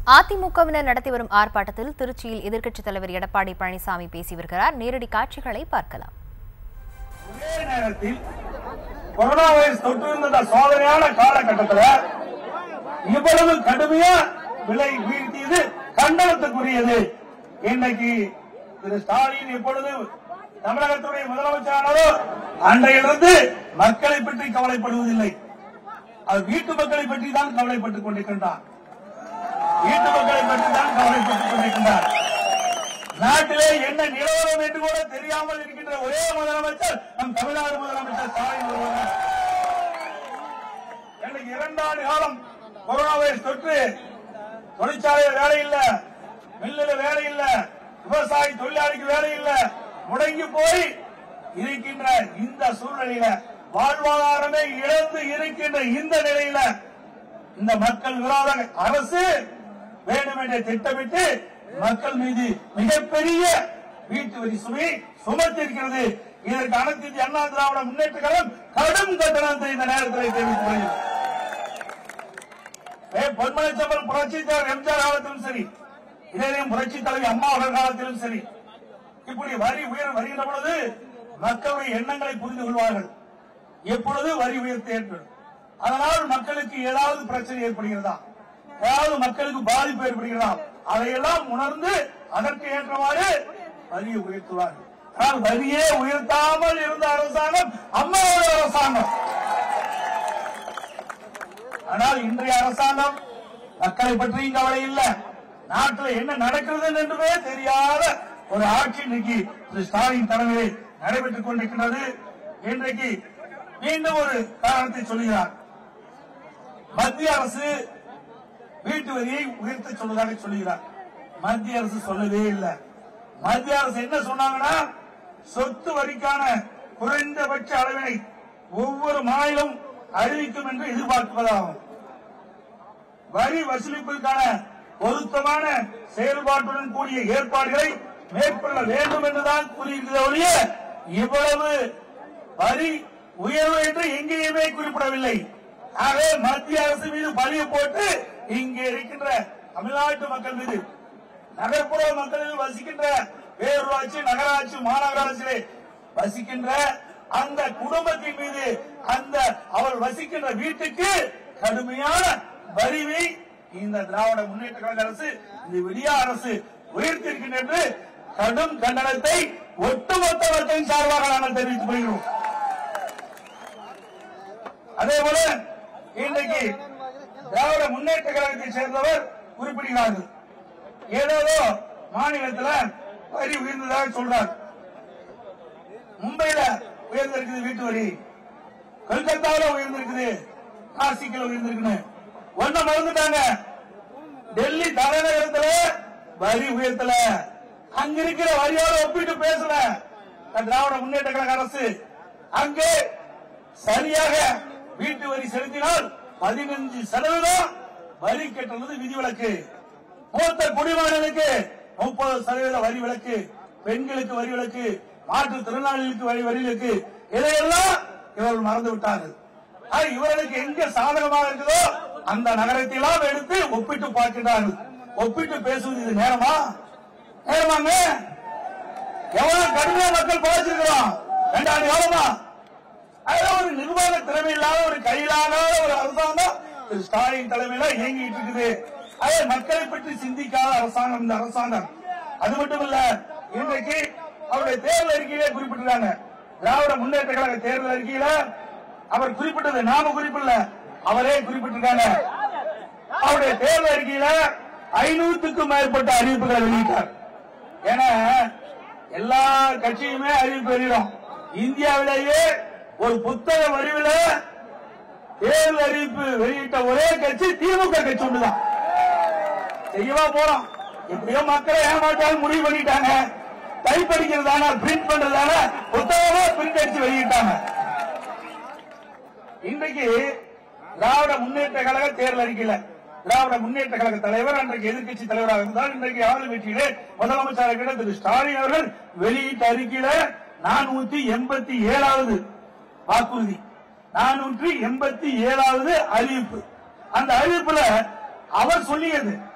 அதிமுகவினர் நடத்தி வரும் ஆர்ப்பாட்டத்தில் திருச்சியில் எதிர்க்கட்சித் தலைவர் எடப்பாடி பழனிசாமி பேசி வருகிறார் நேரடி காட்சிகளை பார்க்கலாம் ஒரே நேரத்தில் கொரோனா வைரஸ் தொற்று இருந்த சோதனையான காலகட்டத்தில் இவ்வளவு கடுமையா விலை வீழ்த்தியது கண்டனத்துக்குரியது இன்னைக்கு திரு ஸ்டாலின் இப்பொழுது தமிழகத்துடைய முதலமைச்சரானதோ அன்றையிலிருந்து மக்களை பற்றி கவலைப்படுவதில்லை அது வீட்டு மக்களை பற்றி தான் கவலைப்பட்டுக் கொண்டிருக்கின்றார் வீட்டு மக்களை பற்றி தான் கவலைப்பட்டுக் கொண்டிருக்கின்றார் நாட்டிலே என்ன நிலவரம் என்று கூட தெரியாமல் இருக்கின்ற ஒரே முதலமைச்சர் நம் தமிழ்நாடு முதலமைச்சர் ஸ்டாலின் ஒருவர் எனக்கு இரண்டாண்டு காலம் கொரோனா வைரஸ் தொற்று தொழிற்சாலையில் வேலை இல்ல மில்லுல வேலை இல்ல விவசாயி தொழிலாளிக்கு வேலை இல்ல முடங்கி போய் இருக்கின்ற இந்த சூழ்நிலையில வாழ்வாதாரமே இழந்து இருக்கின்ற இந்த நிலையில இந்த மக்கள் விரோத அரசு வேண்டுமென்றே திட்டமிட்டு மக்கள் மீது மிகப்பெரிய வீட்டு வரி சுமை சுமத்திருக்கிறது இதற்கு அனைத்து இந்திய அண்ணா திராவிட முன்னேற்ற கழகம் கடும் கண்டனத்தை இந்த நேரத்தில் தெரிவித்துக் கொள்கிறது பொன்மலை சம்பல் புரட்சி தலைவர் எம்ஜிஆர் காலத்திலும் சரி இதே புரட்சி தலைவி அம்மா அவர்கள் காலத்திலும் சரி இப்படி வரி உயர் வருகின்ற பொழுது மக்களுடைய எண்ணங்களை புரிந்து கொள்வார்கள் எப்பொழுது வரி உயர்த்த ஏற்படும் அதனால் மக்களுக்கு ஏதாவது பிரச்சனை ஏற்படுகிறதா ஏதாவது மக்களுக்கு பாதிப்பு ஏற்படுகிறதா அதையெல்லாம் உணர்ந்து அதற்கு ஏற்றவாறு வரியை உயர்த்துவார்கள் ஆனால் வரியே உயர்த்தாமல் இருந்த அரசாங்கம் அம்மாவுடைய அரசாங்கம் ஆனால் இன்றைய அரசாங்கம் மக்களை பற்றியும் கவலை இல்ல நாட்டில் என்ன நடக்கிறது என்றுமே தெரியாத ஒரு ஆட்சி இன்னைக்கு திரு ஸ்டாலின் தலைமையில் நடைபெற்றுக் கொண்டிருக்கின்றது இன்றைக்கு மீண்டும் ஒரு காரணத்தை சொல்கிறார் மத்திய அரசு வீட்டு வரியை உயர்த்த சொல்வதாக சொல்கிறார் மத்திய அரசு சொல்லவே இல்லை மத்திய அரசு என்ன சொன்னாங்கன்னா சொத்து வரிக்கான குறைந்தபட்ச அளவினை ஒவ்வொரு மாநிலம் அறிவிக்கும் என்று எதிர்பார்ப்பதாகும் வரி வசூலிப்பதற்கான பொருத்தமான செயல்பாட்டுடன் கூடிய ஏற்பாடுகளை மேற்கொள்ள வேண்டும் என்றுதான் கூறியிருக்கிறதே ஒழிய இவ்வளவு வரி உயர்வு என்று எங்கேயுமே குறிப்பிடவில்லை ஆகவே மத்திய அரசு மீது பழிய போட்டு இங்கே இருக்கின்ற தமிழ்நாட்டு மக்கள் மீது நகர்ப்புற மக்களில் வசிக்கின்ற பேரூராட்சி நகராட்சி மாநகராட்சியிலே வசிக்கின்ற அந்த குடும்பத்தின் மீது அந்த அவள் வசிக்கின்ற வீட்டுக்கு கடுமையான வரிவை இந்த திராவிட முன்னேற்ற கழக அரசு இந்த விடியா அரசு உயர்த்திருக்கின்ற என்று கடும் கண்டனத்தை ஒட்டுமொத்த மக்களின் சார்பாக நாங்கள் தெரிவித்துக் கொள்கிறோம் அதே போல இன்றைக்கு திராவிட முன்னேற்ற கழகத்தை சேர்ந்தவர் குறிப்பிடுகிறார்கள் ஏதேதோ மாநிலத்தில் வரி உயர்ந்ததாக சொல்றார் மும்பையில உயர்ந்திருக்குது வீட்டு வரி கொல்கத்தாவில உயர்ந்திருக்குது நாசிக்கில் உயர்ந்திருக்குன்னு ஒன்ன மறந்துட்டாங்க டெல்லி தலைநகரத்துல வரி உயர்த்தல அங்க இருக்கிற வரியோட ஒப்பிட்டு பேசல இந்த திராவிட முன்னேற்ற கழக அரசு அங்கே சரியாக வீட்டு வரி செலுத்தினால் பதினஞ்சு சதவீதம் வரி கட்டுறது விதிவிலக்கு மூத்த குடிமகனுக்கு முப்பது சதவீத வரி விலக்கு பெண்களுக்கு வரி விலக்கு மாற்றுத் திறனாளிகளுக்கு வரி வரி விலக்கு இதையெல்லாம் இவர்கள் மறந்து விட்டார்கள் ஆக இவர்களுக்கு எங்க சாதகமாக இருக்குதோ அந்த நகரத்தையெல்லாம் எடுத்து ஒப்பிட்டு பார்க்கின்றார்கள் ஒப்பிட்டு பேசுவது இது நேரமா நேரமாங்க எவ்வளவு கடுமையா மக்கள் பாதிச்சிருக்கிறோம் ரெண்டாண்டு காலமா அதுல ஒரு நிர்வாக திறமை இல்லாத ஒரு கையிலான ஒரு அரசாங்கம் திரு ஸ்டாலின் தலைமையில இயங்கிட்டு இருக்குது அதே மக்களை பற்றி சிந்திக்காத அரசாங்கம் இந்த அரசாங்கம் அது மட்டும் இல்ல இன்றைக்கு அவருடைய தேர்தல் அறிக்கையிலே குறிப்பிட்டிருக்காங்க திராவிட முன்னேற்ற கழக தேர்தல் அறிக்கையில அவர் குறிப்பிட்டது நாம குறிப்பிடல அவரே குறிப்பிட்டிருக்காங்க அவருடைய தேர்தல் அறிக்கையில ஐநூத்துக்கும் மேற்பட்ட அறிவிப்புகளை வெளியிட்டார் ஏன்னா எல்லா கட்சியுமே அறிவிப்பு வெளியிடும் இந்தியாவிலேயே ஒரு புத்தக வடிவில தேர்தல் அறிவிப்பு வெளியிட்ட ஒரே கட்சி திமுக கட்சி ஒன்றுதான் செய்யவா போறோம் எப்படியோ மக்களை ஏமாற்றாலும் முடிவு பண்ணிட்டாங்க டைப் அடிக்கிறதான பிரிண்ட் பண்றதான புத்தகமா பிரிண்ட் அடிச்சு வெளியிட்டாங்க இன்றைக்கு திராவிட முன்னேற்ற கழக தேர்தல் அறிக்கையில திராவிட முன்னேற்ற கழக தலைவர் அன்றைக்கு எதிர்க்கட்சி தலைவராக இருந்தால் இன்றைக்கு ஆளுங்கட்சியிலே முதலமைச்சராக இருக்கிற திரு ஸ்டாலின் அவர்கள் வெளியிட்ட அறிக்கையில நானூத்தி எண்பத்தி ஏழாவது வாக்குறுதி நானூற்றி எண்பத்தி ஏழாவது அறிவிப்பு அந்த அறிவிப்புல அவர் சொல்லியது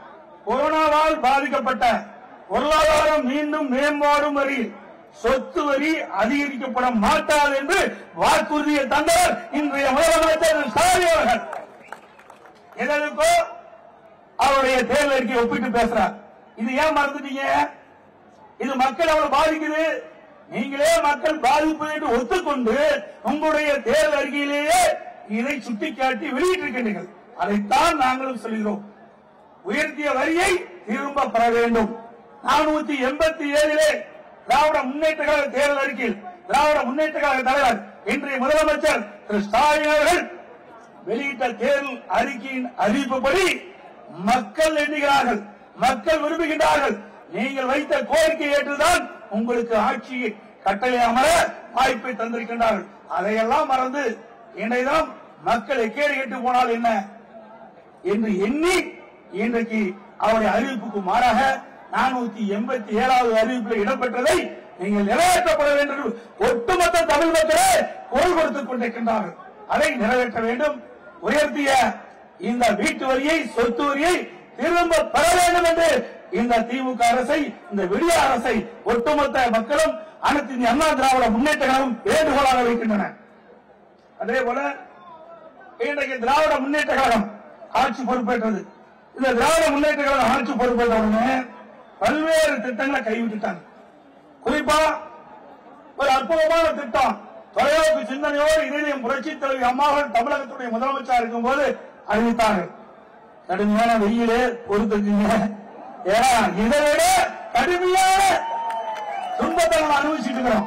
கொரோனாவால் பாதிக்கப்பட்ட பொருளாதாரம் மீண்டும் மேம்பாடும் வரி சொத்து வரி அதிகரிக்கப்பட மாட்டாது என்று வாக்குறுதியை தந்தவர் இன்றைய முதலமைச்சர் ஸ்டாலின் அவர்கள் எதற்கோ அவருடைய தேர்தல் அறிக்கை ஒப்பிட்டு பேசுறார் இது ஏன் மறந்துட்டீங்க இது மக்கள் அவ்வளவு பாதிக்குது நீங்களே மக்கள் பாதிப்பு என்று ஒத்துக்கொண்டு உங்களுடைய தேர்தல் அறிக்கையிலேயே இதை சுட்டிக்காட்டி வெளியிட்டிருக்கின்றீர்கள் அதைத்தான் நாங்களும் சொல்கிறோம் உயர்த்திய வரியை திரும்ப பெற வேண்டும் நானூத்தி எண்பத்தி ஏழிலே திராவிட முன்னேற்ற கழக தேர்தல் அறிக்கையில் திராவிட முன்னேற்ற கழக தலைவர் இன்றைய முதலமைச்சர் திரு ஸ்டாலின் அவர்கள் வெளியிட்ட தேர்தல் அறிக்கையின் அறிவிப்புப்படி மக்கள் எண்ணுகிறார்கள் மக்கள் விரும்புகின்றார்கள் நீங்கள் வைத்த கோரிக்கை ஏற்றுதான் உங்களுக்கு ஆட்சியை கட்டளை அமர வாய்ப்பை தந்திருக்கின்றார்கள் அதையெல்லாம் மறந்து இன்றைதான் மக்கள் எக்கேடு கேட்டு போனால் என்ன என்று எண்ணி இன்றைக்கு அவருடைய அறிவிப்புக்கு மாறாக நானூத்தி எண்பத்தி ஏழாவது அறிவிப்பில் இடம்பெற்றதை நீங்கள் நிறைவேற்றப்பட வேண்டும் என்று ஒட்டுமொத்த தமிழ் மக்களே குரல் கொடுத்துக் கொண்டிருக்கின்றார்கள் அதை நிறைவேற்ற வேண்டும் உயர்த்திய இந்த வீட்டு வரியை சொத்து வரியை திரும்ப பெற வேண்டும் என்று இந்த திமுக அரசை இந்த விடிய அரசை ஒட்டுமொத்த மக்களும் அனைத்து இந்திய அண்ணா திராவிட முன்னேற்ற கழகம் வேண்டுகோளாக வைக்கின்றன அதே போல இன்றைக்கு திராவிட முன்னேற்ற கழகம் ஆட்சி பொறுப்பேற்றது இந்த திராவிட முன்னேற்ற கழகம் ஆட்சி பொறுப்பேற்ற உடனே பல்வேறு திட்டங்களை கைவிட்டுட்டாங்க குறிப்பா ஒரு அற்புதமான திட்டம் தொலைநோக்கு சிந்தனையோடு இதயம் புரட்சி தலைவி அம்மாவர்கள் தமிழகத்துடைய முதலமைச்சர் இருக்கும்போது அறிவித்தார்கள் கடுமையான வெயிலே பொறுத்துக்குங்க ஏன்னா இதை விட கடுமையான துன்பத்தை நம்ம அனுபவிச்சுட்டு இருக்கிறோம்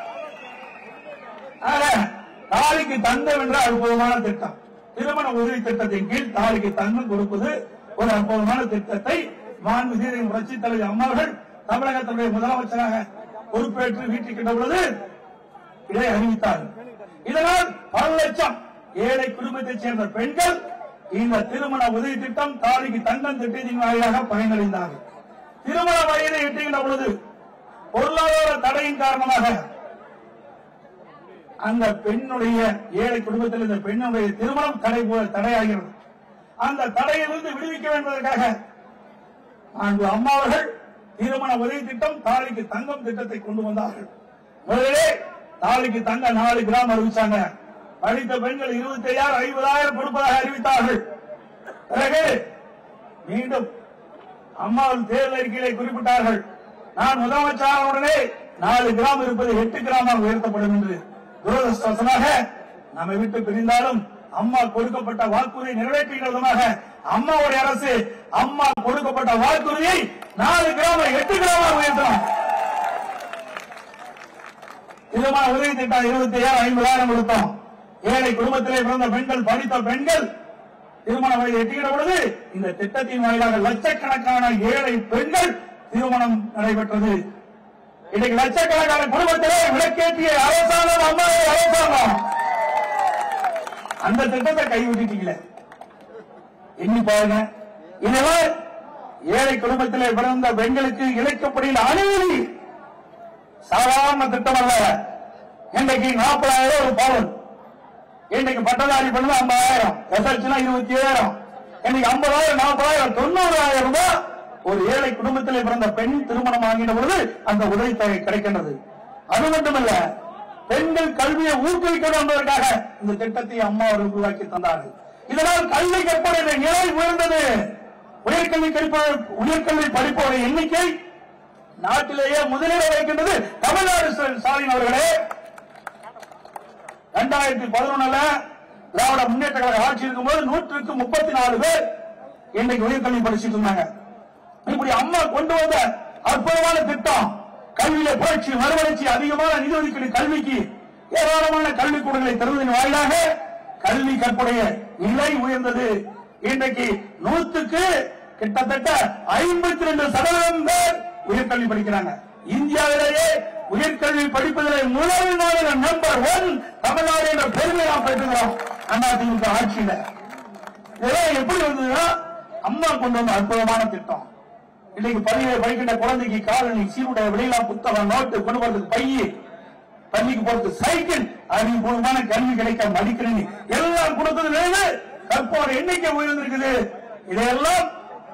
ஆக, தாலிக்கு தங்கம் என்ற அற்புதமான திட்டம் திருமண உதவி திட்டத்தின் கீழ் தாலிக்கு தங்கம் கொடுப்பது ஒரு அற்புதமான திட்டத்தை மாண்பு சீரை புரட்சி தலைவர் அம்மாவர்கள் தமிழகத்துடைய முதலமைச்சராக பொறுப்பேற்று வீட்டிருக்கின்ற பொழுது இதை அறிவித்தார்கள் இதனால் பல லட்சம் ஏழை குடும்பத்தைச் சேர்ந்த பெண்கள் இந்த திருமண உதவி திட்டம் தாலிக்கு தங்கம் திட்டத்தின் வாயிலாக பயனடைந்தார்கள் திருமண வயதை எட்டுகின்ற பொழுது பொருளாதார தடையின் காரணமாக அந்த பெண்ணுடைய ஏழை குடும்பத்தில் இந்த பெண்ணுடைய திருமணம் தடை போல தடையாகிறது அந்த தடையிலிருந்து விடுவிக்க வேண்டுவதற்காக அங்கு அம்மாவர்கள் திருமண உதவி திட்டம் தாலிக்கு தங்கம் திட்டத்தை கொண்டு வந்தார்கள் முதலிலே தாலிக்கு தங்க நாலு கிராம் அறிவிச்சாங்க படித்த பெண்கள் இருபத்தி ஐயாயிரம் ஐம்பதாயிரம் கொடுப்பதாக அறிவித்தார்கள் பிறகு மீண்டும் அம்மாவின் தேர்தல் அறிக்கையிலே குறிப்பிட்டார்கள் நான் முதலமைச்சரான உடனே நாலு கிராம் இருப்பது எட்டு கிராமாக உயர்த்தப்படும் என்று துரதிருஷ்டவசமாக நம்மை விட்டு பிரிந்தாலும் அம்மா கொடுக்கப்பட்ட வாக்குறுதியை நிறைவேற்றுகிற விதமாக அம்மாவுடைய அரசு அம்மா கொடுக்கப்பட்ட வாக்குறுதியை நாலு கிராம எட்டு கிராமமாக உயர்த்தணும் திருமண உதவி திட்டம் இருபத்தி ஏழு ஐம்பதாயிரம் கொடுத்தோம் ஏழை குடும்பத்திலே பிறந்த பெண்கள் படித்த பெண்கள் திருமண வயது எட்டுகிற பொழுது இந்த திட்டத்தின் வாயிலாக லட்சக்கணக்கான ஏழை பெண்கள் திருமணம் நடைபெற்றது இன்னைக்கு லட்சக்கணக்கான குடும்பத்திலே விளக்கேற்றிய அரசாங்கம் அம்மாவை அரசாங்கம் அந்த திட்டத்தை கைவிட்டுட்டீங்களே எண்ணி பாருங்க இதெல்லாம் ஏழை குடும்பத்திலே பிறந்த பெண்களுக்கு இழைக்கப்படுகிற அநீதி சாதாரண திட்டம் அல்ல இன்றைக்கு நாற்பதாயிரம் ஒரு பவுன் இன்னைக்கு பட்டதாரி பண்ணது ஐம்பதாயிரம் எஸ்எல்சினா இருபத்தி ஏழாயிரம் இன்னைக்கு ஐம்பதாயிரம் நாற்பதாயிரம் தொண்ணூறாயிரம் ரூபாய் ஒரு ஏழை குடும்பத்திலே பிறந்த பெண் திருமணம் ஆகின பொழுது அந்த உதவித்தொகை கிடைக்கின்றது அது மட்டுமல்ல பெண்கள் கல்வியை ஊக்குவிக்கணும் என்பதற்காக இந்த திட்டத்தை அம்மா அவர்கள் உருவாக்கி தந்தார்கள் இதனால் கல்வி கற்பனை நிலை உயர்ந்தது உயர்கல்வி கற்ப உயர்கல்வி படிப்போருடைய எண்ணிக்கை நாட்டிலேயே முதலிட வைக்கின்றது தமிழ்நாடு ஸ்டாலின் அவர்களே இரண்டாயிரத்தி பதினொன்னுல திராவிட முன்னேற்ற கழக ஆட்சி இருக்கும்போது நூற்றுக்கு முப்பத்தி நாலு பேர் இன்னைக்கு உயர்கல்வி படிச்சுட்டு இருந்தாங்க இப்படி அம்மா கொண்டு வந்த அற்புதமான திட்டம் கல்வியில புரட்சி மறுவளர்ச்சி அதிகமான நிதி ஒதுக்கீடு கல்விக்கு ஏராளமான கல்விக்கூடங்களை தருவதன் வாயிலாக கல்வி கற்புடைய நிலை உயர்ந்தது இன்றைக்கு நூத்துக்கு கிட்டத்தட்ட ஐம்பத்தி ரெண்டு சதவீதம் பேர் உயர்கல்வி படிக்கிறாங்க இந்தியாவிலேயே உயர்கல்வி படிப்பதில் முதல் மாநில நம்பர் ஒன் தமிழ்நாடு என்ற பெருமை நாம் பெற்றுகிறோம் அதிமுக ஆட்சியில இதெல்லாம் எப்படி வந்ததுன்னா அம்மா கொண்டு வந்த அற்புதமான திட்டம் இன்னைக்கு பள்ளியில படிக்கின்ற குழந்தைக்கு காலனி சீருடை வெளியெல்லாம் புத்தகம் நோட்டு கொண்டு போறதுக்கு பைய பள்ளிக்கு போறதுக்கு சைக்கிள் அறிவுபூர்வமான கல்வி கிடைக்க மடிக்கணினி எல்லாம் கொடுத்ததுல கற்போட எண்ணிக்கை உயர்ந்திருக்குது இதையெல்லாம்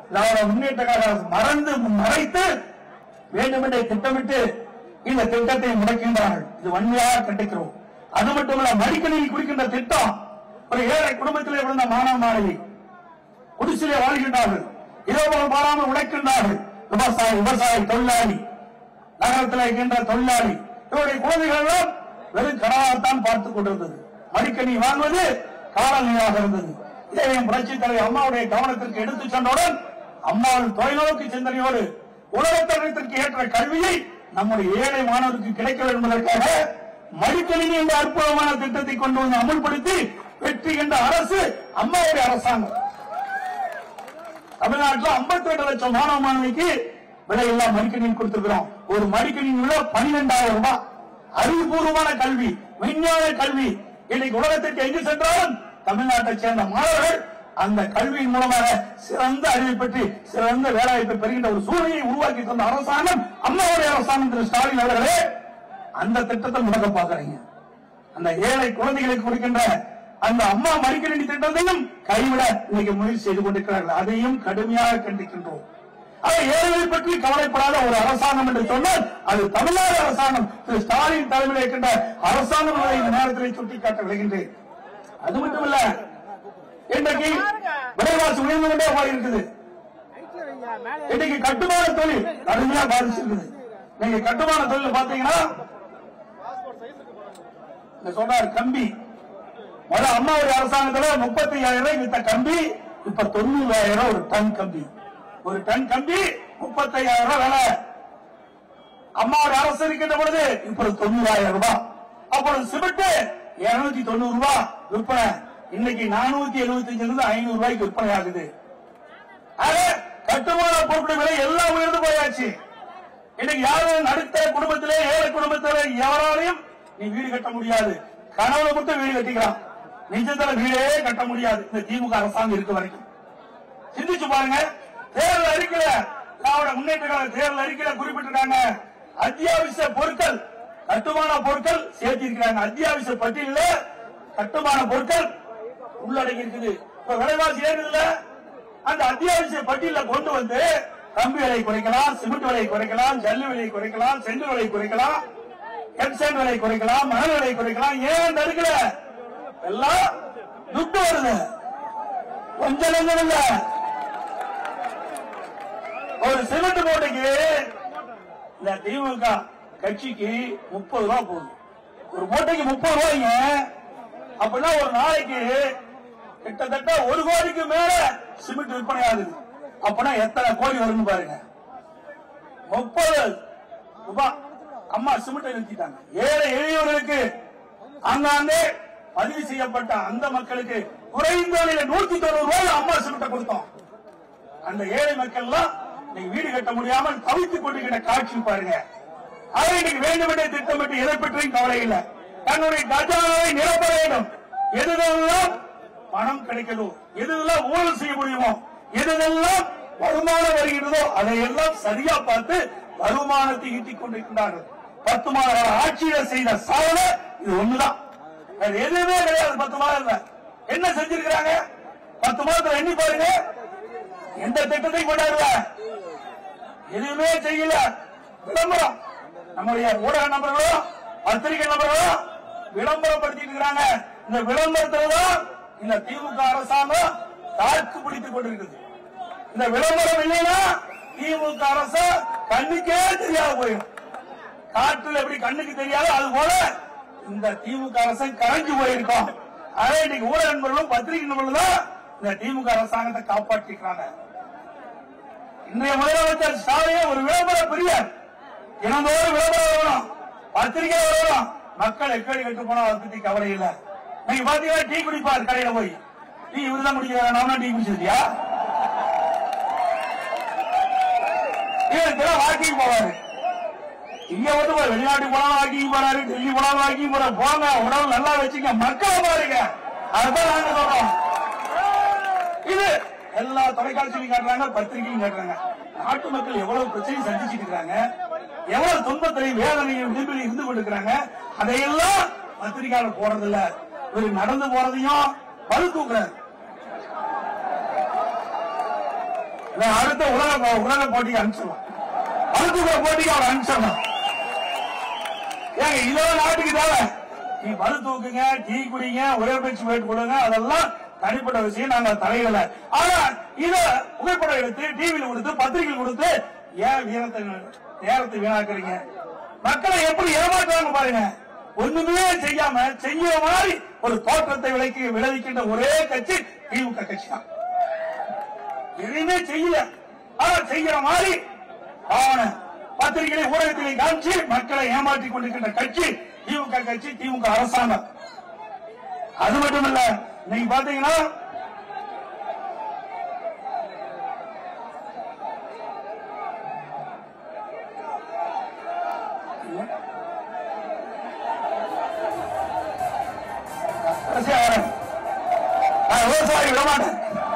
திராவிட முன்னேற்ற கழகம் மறந்து மறைத்து வேண்டுமென்றே திட்டமிட்டு இந்த திட்டத்தை முடக்கின்றார்கள் இது வன்மையாக கண்டிக்கிறோம் அது மட்டுமல்ல மடிக்கணினி குடிக்கின்ற திட்டம் ஒரு ஏழை குடும்பத்திலே விழுந்த மாணவ மாணவி குடிசிலே வாழ்கின்றார்கள் இரவு பாராமல் உழைக்கின்றார்கள் விவசாயி விவசாயி தொழிலாளி நகரத்தில் இருக்கின்ற தொழிலாளி இவருடைய குழந்தைகள் எல்லாம் வெறும் கனவாகத்தான் பார்த்துக் கொண்டிருந்தது மடிக்கணி வாங்குவது காலநிலையாக இருந்தது இதை என் புரட்சித் தலைவர் அம்மாவுடைய கவனத்திற்கு எடுத்துச் சென்றவுடன் அம்மாவின் தொலைநோக்கு சிந்தனையோடு உலகத்தரத்திற்கு ஏற்ற கல்வியை நம்முடைய ஏழை மாணவருக்கு கிடைக்க வேண்டும் என்பதற்காக மடிக்கணினி என்ற அற்புதமான திட்டத்தை கொண்டு வந்து அமுல்படுத்தி வெற்றி என்ற அரசு அம்மாவுடைய அரசாங்கம் தமிழ்நாட்டில் 52 லட்சம் மாணவ மாணவிக்கு விலையில்லா மடிக்கணினி கொடுத்திருக்கிறோம் ஒரு மடிக்கணினி விலை பன்னிரெண்டாயிரம் ரூபாய் அறிவுபூர்வமான கல்வி விஞ்ஞான கல்வி இன்னைக்கு உலகத்திற்கு எங்கு சென்றாலும் தமிழ்நாட்டை சேர்ந்த மாணவர்கள் அந்த கல்வியின் மூலமாக சிறந்த அறிவை பற்றி சிறந்த வேலைவாய்ப்பை பெறுகின்ற ஒரு சூழ்நிலையை உருவாக்கி தந்த அரசாங்கம் அம்மாவுடைய அரசாங்கம் திரு ஸ்டாலின் அவர்களே அந்த திட்டத்தை முடக்க பாக்குறீங்க அந்த ஏழை குழந்தைகளுக்கு கொடுக்கின்ற அந்த அம்மா மடிக்கணினி திட்டத்தையும் கைவிட இன்னைக்கு முயற்சி செய்து கொண்டிருக்கிறார்கள் அதையும் கடுமையாக கண்டிக்கின்றோம் ஆக ஏழைகளை பற்றி கவலைப்படாத ஒரு அரசாங்கம் என்று சொன்னால் அது தமிழ்நாடு அரசாங்கம் திரு ஸ்டாலின் தலைமையில் இருக்கின்ற அரசாங்கம் என்பதை இந்த நேரத்தில் சுட்டிக்காட்ட விளைகின்றேன் அது மட்டுமல்ல இன்றைக்கு விலைவாசி உயர்ந்து கொண்டே போய் இருக்குது இன்னைக்கு கட்டுமான தொழில் கடுமையா பாதிச்சிருக்குது நீங்க கட்டுமான தொழில் பாத்தீங்கன்னா இந்த சொன்னார் கம்பி முத அம்மாவுடைய அரசாங்கத்துல முப்பத்தி ஐயாயிரம் ரூபாய் வித்த கம்பி இப்ப தொண்ணூறாயிரம் ஒரு டன் கம்பி ஒரு டன் கம்பி முப்பத்தையாயிரம் ரூபாய் விலை அம்மாவுடைய அரசு இருக்கின்ற பொழுது இப்பொழுது தொண்ணூறாயிரம் ரூபாய் அப்பொழுது சிமெண்ட் இருநூத்தி தொண்ணூறு ரூபாய் விற்பனை இன்னைக்கு நானூத்தி எழுபத்தி அஞ்சுல இருந்து ஐநூறு ரூபாய்க்கு விற்பனை ஆகுது ஆக கட்டுமான பொருட்கள் விலை எல்லாம் உயர்ந்து போயாச்சு இன்னைக்கு யாரும் நடுத்தர குடும்பத்திலே ஏழை குடும்பத்திலே எவராலையும் நீ வீடு கட்ட முடியாது கனவுல மட்டும் வீடு கட்டிக்கலாம் நிஜத்துல வீடே கட்ட முடியாது இந்த திமுக அரசாங்கம் இருக்க வரைக்கும் சிந்திச்சு பாருங்க தேர்தல் அறிக்கையில திராவிட முன்னேற்ற கழக தேர்தல் அறிக்கையில குறிப்பிட்டிருக்காங்க அத்தியாவசிய பொருட்கள் கட்டுமான பொருட்கள் சேர்த்திருக்கிறாங்க அத்தியாவசிய பட்டியல கட்டுமான பொருட்கள் உள்ளடங்கி இருக்குது இப்ப விலைவாசி ஏறுதுல அந்த அத்தியாவசிய பட்டியல கொண்டு வந்து கம்பி விலை குறைக்கலாம் சிமெண்ட் விலை குறைக்கலாம் ஜல்லி விலை குறைக்கலாம் செங்கல் விலை குறைக்கலாம் எப்சன் விலை குறைக்கலாம் மணல் விலை குறைக்கலாம் ஏன் தடுக்கல எல்லாம் துட்டு வருது கொஞ்சம் நெஞ்சம் இல்ல ஒரு சிமெண்ட் மூட்டைக்கு இந்த திமுக கட்சிக்கு முப்பது ரூபா போகுது ஒரு மூட்டைக்கு முப்பது ரூபாய்ங்க அப்படின்னா ஒரு நாளைக்கு கிட்டத்தட்ட ஒரு கோடிக்கு மேல சிமெண்ட் விற்பனை ஆகுது அப்படின்னா எத்தனை கோடி வரும்னு பாருங்க முப்பது ரூபாய் அம்மா சிமெண்ட் நிறுத்திட்டாங்க ஏழை எளியவர்களுக்கு அங்காங்கே பதிவு செய்யப்பட்ட அந்த மக்களுக்கு குறைந்த விலையில நூத்தி தொண்ணூறு ரூபாய் அம்மா சிமெண்ட் கொடுத்தோம் அந்த ஏழை மக்கள் எல்லாம் இன்னைக்கு வீடு கட்ட முடியாமல் தவித்துக் கொண்டிருக்கிற காட்சி பாருங்க அதை இன்னைக்கு வேண்டுமென்றே திட்டமிட்டு எதை பற்றியும் கவலை இல்லை தன்னுடைய கஜானாவை நிரப்ப வேண்டும் எதுதெல்லாம் பணம் கிடைக்கிறதோ எதுதெல்லாம் ஊழல் செய்ய முடியுமோ எதுதெல்லாம் வருமானம் வருகிறதோ அதையெல்லாம் சரியா பார்த்து வருமானத்தை ஈட்டிக் கொண்டிருக்கின்றார்கள் பத்து மாத கால ஆட்சியில செய்த சாதனை இது ஒண்ணுதான் வேற எதுவுமே கிடையாது பத்து மாதம் இல்ல என்ன செஞ்சிருக்கிறாங்க பத்து மாதத்துல எண்ணி பாருங்க எந்த திட்டத்தை கொண்டாடுவ எதுவுமே செய்யல விளம்பரம் நம்முடைய ஊடக நபர்களும் பத்திரிகை நபர்களும் விளம்பரப்படுத்திட்டு இருக்கிறாங்க இந்த விளம்பரத்துல தான் இந்த திமுக அரசாங்கம் தாக்கு பிடித்துக் கொண்டிருக்குது இந்த விளம்பரம் இல்லைன்னா திமுக அரசு கண்ணுக்கே தெரியாத போயிடும் காற்றுல எப்படி கண்ணுக்கு தெரியாதோ அது போல இந்த திமுக அரசு கரைஞ்சு போயிருக்கோம் அதே இன்னைக்கு ஊடக நண்பர்களும் பத்திரிகை நண்பர்களும் தான் இந்த திமுக அரசாங்கத்தை காப்பாற்றிருக்கிறாங்க இன்றைய முதலமைச்சர் ஸ்டாலின் ஒரு விளம்பர பிரியர் தினந்தோறும் விளம்பரம் வரணும் பத்திரிகை வரணும் மக்கள் எக்கடி கட்டு போனா அதை பத்தி கவலை இல்ல நீங்க பாத்தீங்கன்னா டீ குடிப்பார் கடையில போய் டீ இவருதான் குடிக்கிறார் நானும் டீ குடிச்சிருக்கியா இவருக்கு வாக்கிங் போவாரு இங்க வந்து போய் வெளிநாட்டுக்கு போனாலும் வாக்கிங் போறாரு டெல்லி போனாலும் வாக்கிங் போறாரு போங்க உடம்பு நல்லா வச்சுங்க மக்களை பாருங்க அதுதான் நாங்க சொல்றோம் இது எல்லா தொலைக்காட்சியிலும் காட்டுறாங்க பத்திரிகையும் காட்டுறாங்க நாட்டு மக்கள் எவ்வளவு பிரச்சனையும் சந்திச்சுட்டு இருக்காங்க எவ்வளவு துன்பத்திலையும் வேதனையும் விளிம்பில் இருந்து கொண்டிருக்கிறாங்க அதையெல்லாம் பத்திரிகையாளர் போறதில்ல இவர் நடந்து போறதையும் பழு தூக்குறாரு இவன் அடுத்த உலக உலக போட்டிக்கு அனுப்பிச்சிடலாம் பழுத்துக்கிற போட்டிக்கு அவன் அனுப்பிச்சிடலாம் ஏங்க இதெல்லாம் நாட்டுக்கு தேவை நீ பலு தூக்குங்க டீ குடிங்க உடற்பயிற்சி மேற்கொள்ளுங்க அதெல்லாம் தனிப்பட்ட விஷயம் நாங்க தலையிடல ஆனா இத புகைப்படம் எடுத்து டிவியில் கொடுத்து பத்திரிகையில் கொடுத்து ஏன் வீரத்தை நேரத்தை வீணாக்குறீங்க மக்களை எப்படி ஏமாற்றுறாங்க பாருங்க ஒண்ணுமே செய்யாம செய்ய மாதிரி ஒரு தோற்றத்தை விளைக்கி விளைவிக்கின்ற ஒரே கட்சி திமுக கட்சி தான் எதுவுமே செய்யல ஆனா செய்யற மாதிரி அவன பத்திரிகை ஊடகத்திலே காமிச்சு மக்களை ஏமாற்றிக் கொண்டிருக்கின்ற கட்சி திமுக கட்சி திமுக அரசாங்கம் அது மட்டுமல்ல நீங்க பாத்தீங்கன்னா கடைசியா வரேன். நான் விவசாயி விட மாட்டேன்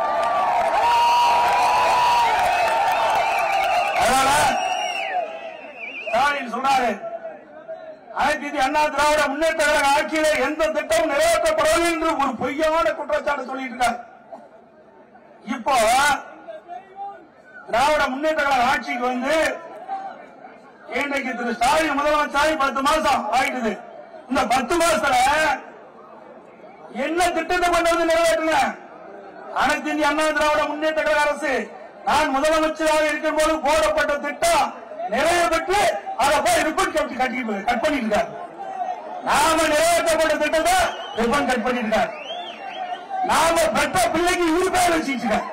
அதனால ஸ்டாலின் சொன்னாரு அனைத்து இந்திய அண்ணா திராவிட முன்னேற்ற கழக ஆட்சியில எந்த திட்டமும் நிறைவேற்றப்படவில்லை என்று ஒரு பொய்யான குற்றச்சாட்டு சொல்லிட்டு இருக்காரு இப்போ திராவிட முன்னேற்ற கழக ஆட்சிக்கு வந்து இன்றைக்கு திரு ஸ்டாலின் முதலமைச்சராகி பத்து மாசம் ஆயிடுது இந்த பத்து மாசத்துல என்ன திட்டத்தை கொண்டு வந்து நிறைவேற்றின அனைத்து இந்திய அண்ணா திராவிட முன்னேற்ற கழக அரசு நான் முதலமைச்சராக இருக்கும் போது போடப்பட்ட திட்டம் நிறைவேற்று அதை போய் ரிப்பன் கட்டி கட்டி கட் பண்ணிட்டு இருக்காரு நாம நிறைவேற்றப்பட்ட திட்டத்தை ரிப்பன் கட் பண்ணிட்டு இருக்காரு நாம பெற்ற பிள்ளைக்கு இருபேர் வச்சுட்டு இருக்காரு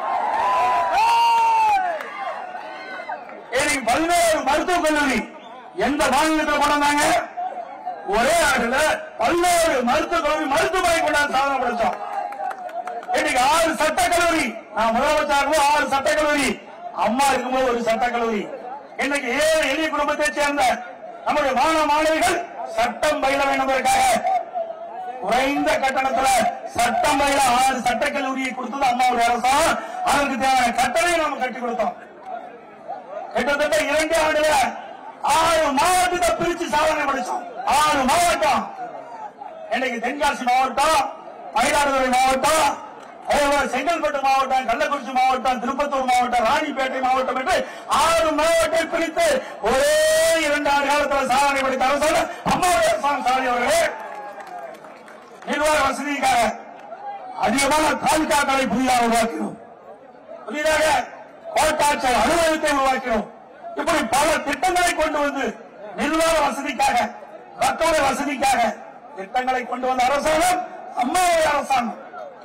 இன்னைக்கு பல்வேறு மருத்துவக் கல்லூரி எந்த மாநிலத்தில் கொண்டாங்க ஒரே ஆண்டுல பல்வேறு மருத்துவக் கல்லூரி மருத்துவமனை கொண்டாந்து சாதனை படைச்சோம் இன்னைக்கு ஆறு சட்டக் கல்லூரி நான் முதலமைச்சர் ஆறு சட்டக் கல்லூரி அம்மா இருக்கும்போது ஒரு சட்டக் கல்லூரி இன்னைக்கு ஏழை எளிய குடும்பத்தைச் சேர்ந்த நம்முடைய மாணவ மாணவிகள் சட்டம் பயில வேண்டும் என்பதற்காக குறைந்த கட்டணத்துல சட்டம் பயில ஆறு சட்டக் கல்லூரியை கொடுத்தது அம்மாவுடைய அரசாங்கம் அதற்கு தேவையான கட்டளையை நாம கட்டி கொடுத்தோம் கிட்டத்தட்ட இரண்டு ஆண்டுல ஆறு மாவட்டத்தை பிரிச்சு சாதனை படிச்சோம் ஆறு மாவட்டம் இன்னைக்கு தென்காசி மாவட்டம் மயிலாடுதுறை மாவட்டம் அதேபோல செங்கல்பட்டு மாவட்டம் கள்ளக்குறிச்சி மாவட்டம் திருப்பத்தூர் மாவட்டம் ராணிப்பேட்டை மாவட்டம் என்று ஆறு மாவட்டத்தை பிரித்து ஒரே இரண்டு ஆண்டு காலத்தில் சாதனை படித்த அரசாங்கம் அம்மாவுடைய அரசாங்கம் சாதனை அவர்களே நிர்வாக வசதிக்காக அதிகமான தாலுகாக்களை புதிதாக உருவாக்கினோம் புதிதாக கோட்டாட்சியர் அலுவலகத்தை உருவாக்கினோம் இப்படி பல திட்டங்களை கொண்டு வந்து நிர்வாக வசதிக்காக மக்களுடைய வசதிக்காக திட்டங்களை கொண்டு வந்த அரசாங்கம் அம்மாவுடைய அரசாங்கம்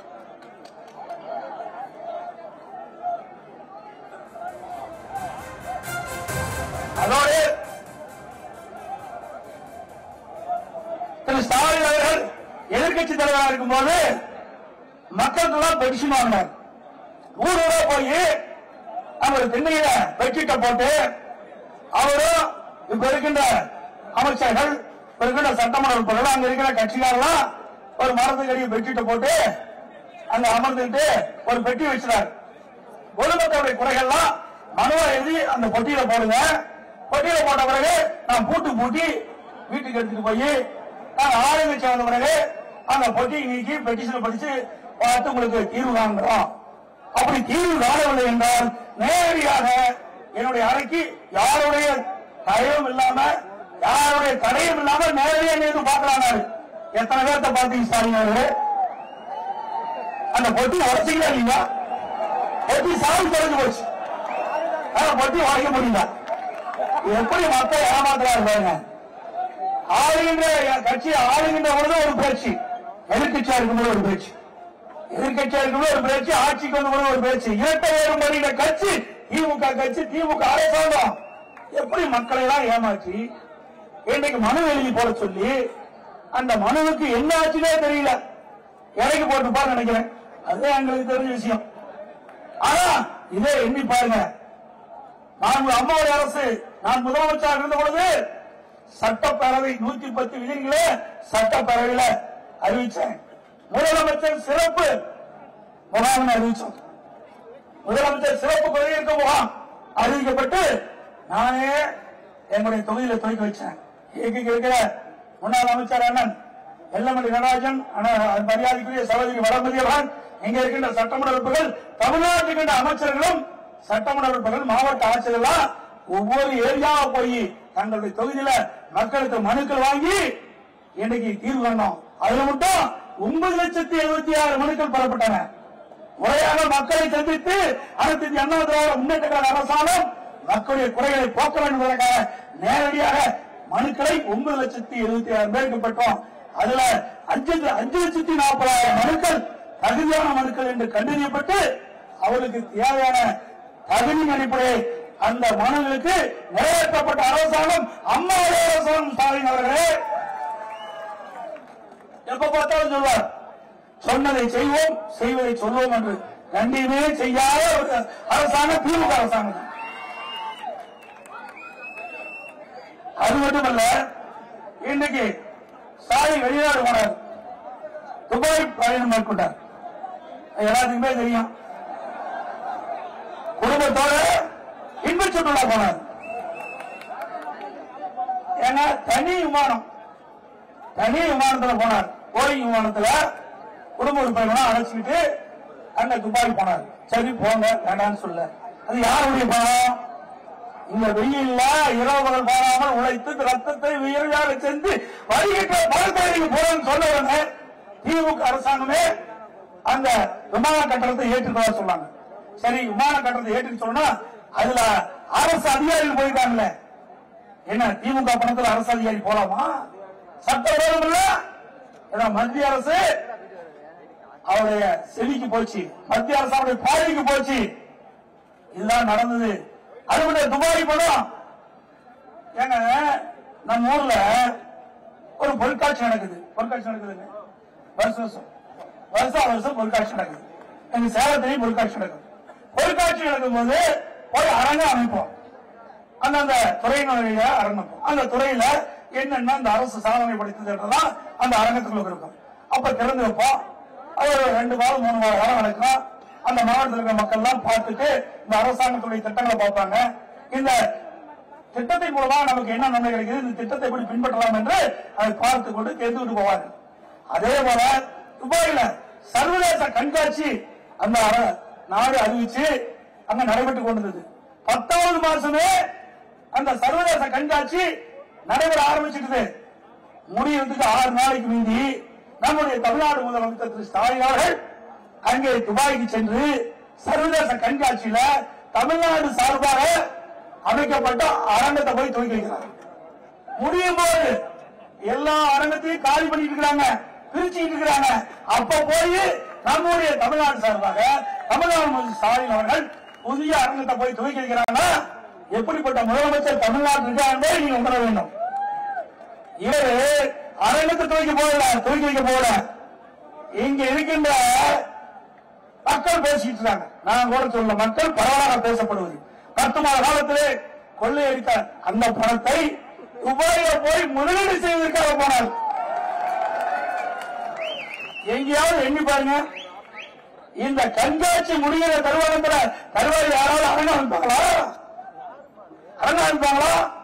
அதோடு திரு ஸ்டாலின் அவர்கள் எதிர்க்கட்சி தலைவராக இருக்கும்போது மக்களுக்கெல்லாம் பெட்டிஷன் வாங்கினார் ஊர் ஊரா போய் அவர் திண்ணையில பெட்ஷீட்டை போட்டு அவரும் இப்ப இருக்கின்ற அமைச்சர்கள் இப்ப இருக்கின்ற சட்டமன்ற உறுப்பினர்கள் அங்க இருக்கிற கட்சிக்காரெல்லாம் ஒரு மரத்துக்கடியை பெட்ஷீட்டை போட்டு அங்க அமர்ந்துட்டு ஒரு பெட்டி வச்சிருக்காரு பொதுமக்களுடைய குறைகள்லாம் மனுவை எழுதி அந்த பொட்டியில போடுங்க பொட்டியில போட்ட பிறகு நான் பூட்டு பூட்டி வீட்டுக்கு எடுத்துட்டு போய் நான் ஆளுங்கட்சி வந்த பிறகு அந்த பொட்டியை நீக்கி பெட்டிஷன் படிச்சு பார்த்து உங்களுக்கு தீர்வு காண்கிறோம் அப்படி தீர்வு காணவில்லை என்றால் நேரடியாக என்னுடைய அறைக்கு யாருடைய தயவும் இல்லாம யாருடைய தடையும் இல்லாம நேரடியாக நேர்ந்து பார்க்கலானாரு எத்தனை பேர்த்த பார்த்தீங்க ஸ்டாலின் அவரு அந்த பொட்டி உடச்சிங்களா இல்லையா பொட்டி சாவி குறைஞ்சு போச்சு ஆனா பொட்டி உடைக்க முடியல எப்படி மக்கள் ஏமாத்துறாரு பாருங்க ஆளுகின்ற கட்சி ஆளுகின்ற பொழுது ஒரு பேச்சு எதிர்கட்சியா இருக்கும்போது ஒரு பேச்சு எதிர்கட்சியா இருக்கும்போது ஒரு பேச்சு ஆட்சிக்கு வந்து ஒரு பேச்சு இரட்டை வேறுபடுகிற கட்சி திமுக கட்சி திமுக அரசாங்கம் எப்படி மக்களை எல்லாம் ஏமாற்றி இன்றைக்கு மனு எழுதி போட சொல்லி அந்த மனுவுக்கு என்ன ஆச்சுன்னே தெரியல இறக்கி போட்டுப்பான்னு நினைக்கிறேன் அதுதான் எங்களுக்கு தெரிஞ்ச விஷயம் ஆனா இதே எண்ணி பாருங்க நான் அம்மாவுடைய அரசு நான் முதலமைச்சராக இருந்த பொழுது சட்டப்பேரவை நூத்தி பத்து விதிகளை சட்டப்பேரவையில அறிவிச்சேன் முதலமைச்சர் சிறப்பு முகாம் அறிவிச்சோம் முதலமைச்சர் சிறப்பு குறையிருக்க முகாம் அறிவிக்கப்பட்டு நானே எங்களுடைய தொகுதியில துவக்கி வச்சேன் இயக்கி இருக்கிற முன்னாள் அமைச்சர் அண்ணன் வெள்ளமணி நடராஜன் அண்ணன் மரியாதைக்குரிய சகோதரி வளமதியவன் இங்க இருக்கின்ற சட்டமன்ற உறுப்பினர்கள் தமிழ்நாட்டில் இருக்கின்ற அமைச்சர்களும் சட்டமன்ற உறுப்பினர்கள் மாவட்ட ஆட்சியர்கள்லாம் ஒவ்வொரு ஏரியாவா போய் தங்களுடைய தொகுதியில மக்களுக்கு மனுக்கள் வாங்கி இன்னைக்கு தீர்வு கண்டோம் அதுல மட்டும் ஒன்பது லட்சத்தி எழுபத்தி ஆறு மனுக்கள் பெறப்பட்டன முறையாக மக்களை சந்தித்து அனைத்து இந்திய அண்ணா திராவிட முன்னேற்ற கழக அரசாங்கம் மக்களுடைய குறைகளை போக்க வேண்டும் என்பதற்காக நேரடியாக மனுக்களை ஒன்பது லட்சத்தி எழுபத்தி ஆறு பேருக்கு பெற்றோம் அதுல அஞ்சு அஞ்சு லட்சத்தி நாற்பதாயிரம் மனுக்கள் தகுதியான மனுக்கள் என்று கண்டறியப்பட்டு அவர்களுக்கு தேவையான தகுதியின் அடிப்படையில் அந்த மனுகளுக்கு நிறைவேற்றப்பட்ட அரசாங்கம் அம்மாவுடைய அரசாங்கம் ஸ்டாலின் அவர்களே எப்ப பார்த்தாலும் சொல்வார் சொன்னதை செய்வோம் செய்வதை சொல்வோம் என்று ரெண்டையுமே செய்யாத ஒரு அரசாங்கம் திமுக அரசாங்கம் தான். அது மட்டுமல்ல இன்னைக்கு ஸ்டாலின் வெளிநாடு போனார் துபாய் பயணம் மேற்கொண்டார் அது எல்லாத்துக்குமே தெரியும் குடும்பத்தோட இன்ப சுற்றுலா போனார் ஏன்னா தனி விமானம் தனி விமானத்துல போனார் போயிங் விமானத்துல குடும்ப உறுப்பினர்கள் அழைச்சிக்கிட்டு அங்க துபாய் போனார் சரி போங்க வேண்டாம்னு சொல்ல அது யாருடைய பணம் இந்த வெயில்ல இரவு பகல் பாராமல் உழைத்து இந்த ரத்தத்தை உயிரிழாக சென்று வரிகிட்ட பணத்தை நீங்க போறேன்னு சொன்ன உடனே திமுக அரசாங்கமே அந்த விமான கட்டணத்தை ஏற்றுக்கொள்ள சொன்னாங்க சரி விமான கட்டணத்தை ஏற்றுக்க சொன்னா அதுல அரசு அதிகாரிகள் போயிருக்காங்களே என்ன திமுக பணத்துல அரசு அதிகாரி போலாமா சட்ட விரோதம் இல்ல ஏன்னா மத்திய அரசு அவருடைய செவிக்கு போச்சு மத்திய அரசு அவருடைய பாதைக்கு போச்சு இதுதான் நடந்தது அதுபோல துபாய் படம் ஏங்க நம்ம ஊர்ல ஒரு பொருட்காட்சி நடக்குது பொருட்காட்சி நடக்குதுங்க வருஷம் வருஷம் வருஷம் வருஷம் பொருட்காட்சி நடக்குது எங்க சேலத்திலையும் பொருட்காட்சி நடக்குது பொருட்காட்சி நடக்கும்போது ஒரு அரங்கம் அமைப்போம் அந்தந்த துறையினுடைய அரங்கம் அந்த துறையில என்னென்ன அந்த அரசு சாதனை படைத்ததுன்றதான் அந்த அரங்கத்துக்குள்ள இருக்கும் அப்ப திறந்து வைப்போம் அது ஒரு ரெண்டு வாரம் மூணு வாரம் காலம் நடக்கும் அந்த மாவட்டத்தில் இருக்கிற மக்கள் எல்லாம் பார்த்துட்டு இந்த அரசாங்கத்துடைய திட்டங்களை பார்ப்பாங்க இந்த திட்டத்தின் மூலமா நமக்கு என்ன நன்மை கிடைக்குது இந்த திட்டத்தை எப்படி பின்பற்றலாம் என்று அதை பார்த்து கொண்டு தெரிந்துவிட்டு போவார்கள் அதே போல துபாயில சர்வதேச கண்காட்சி அந்த அர- நாடு அறிவிச்சு அங்க நடைபெற்றுக் கொண்டிருந்தது பத்தாவது மாசமே அந்த சர்வதேச கண்காட்சி நடைபெற ஆரம்பிச்சிட்டு முடியறதுக்கு ஆறு நாளைக்கு முந்தி நம்முடைய தமிழ்நாடு முதலமைச்சர் திரு ஸ்டாலின் அவர்கள் அங்கே துபாய்க்கு சென்று சர்வதேச கண்காட்சியில தமிழ்நாடு சார்பாக அமைக்கப்பட்ட அரங்கத்தை போய் துவக்கி வைக்கிறார் முடியும் போது எல்லா அரங்கத்தையும் காலி பண்ணிட்டு இருக்காங்க பிரிச்சுட்டு இருக்கிறாங்க அப்ப போய் நம்முடைய தமிழ்நாடு சார்பாக தமிழ்நாடு முதலமைச்சர் ஸ்டாலின் அவர்கள் புதிய அரங்கத்தை போய் துவக்கி வைக்கிறாங்கன்னா எப்படிப்பட்ட முதலமைச்சர் தமிழ்நாட்டில் இருக்காங்க நீங்க உணர வேண்டும் இவரு அரங்கத்தை துவக்கி போகல துவக்கி வைக்க போகல இங்க இருக்கின்ற மக்கள் பேசிட்டு இருக்காங்க நான் கூட சொல்ல மக்கள் பரவலாக பேசப்படுவது பத்து மாத காலத்திலே கொள்ளையடித்த அந்த பணத்தை துபாயில போய் முதலீடு செய்வதற்காக போனார் எங்கேயாவது எண்ணி பாருங்க இந்த கண்காட்சி முடிகிற தருவாரத்தில் தருவாரி யாராவது அரங்கம் அமைப்பாங்களா அரங்கம் அமைப்பாங்களா